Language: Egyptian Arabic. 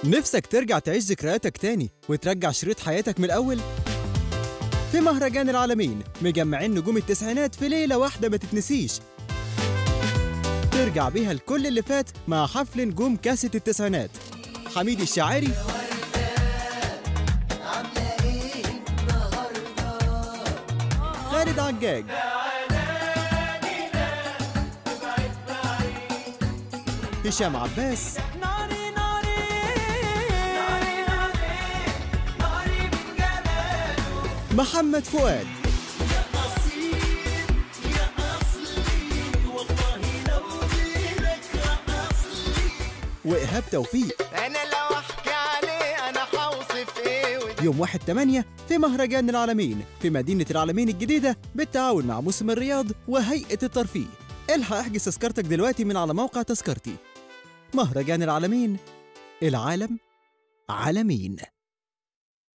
نفسك ترجع تعيش ذكرياتك تاني وترجع شريط حياتك من الأول؟ في مهرجان العالمين مجمعين نجوم التسعينات في ليلة واحدة ما تتنسيش ترجع بيها لكل اللي فات مع حفل نجوم كاسة التسعينات حميد الشاعري خالد عجاج هشام عباس ناري ناري ناري ناري ناري من جماله محمد فؤاد وإيهاب توفيق انا لو احكي عليه انا هوصف ايه ودي يوم 1 8 في مهرجان العالمين في مدينة العالمين الجديدة بالتعاون مع موسم الرياض وهيئة الترفيه الحق احجز تذكرتك دلوقتي من على موقع تذكرتي مهرجان العالمين العالم عالمين